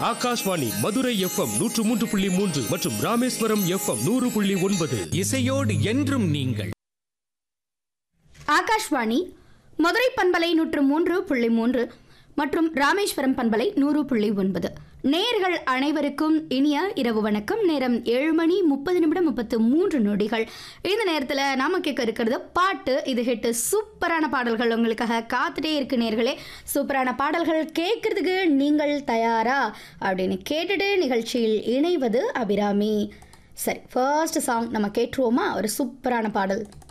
Akashvani Madurai FM நூற்று மூன்று புள்ளி மூன்று மற்றும் ராமேஸ்வரம் எஃப்எம் நூறு புள்ளி ஒன்பது இசையோடு என்றும் நீங்கள் ஆகாஷ்வாணி மதுரை பண்பலை நூற்று மூன்று புள்ளி மூன்று மற்றும் ராமேஸ்வரம் பண்பலை நூறு புள்ளி ஒன்பது நேர்கள் அனைவருக்கும் இனிய இரவு வணக்கம் நேரம் ஏழு மணி முப்பது நிமிடம் முப்பத்து மூன்று நொடிகள் இந்த நேரத்தில் நாம கேட்க இருக்கிறது பாட்டு இது ஹிட்டு சூப்பரான பாடல்கள் உங்களுக்காக காத்துட்டே இருக்கு நேர்களே சூப்பரான பாடல்கள் கேட்கறதுக்கு நீங்கள் தயாரா அப்படின்னு கேட்டுட்டு நிகழ்ச்சியில் இணைவது அபிராமி சரி ஃபர்ஸ்ட் சாங் நம்ம கேட்டுருவோமா ஒரு சூப்பரான பாடல்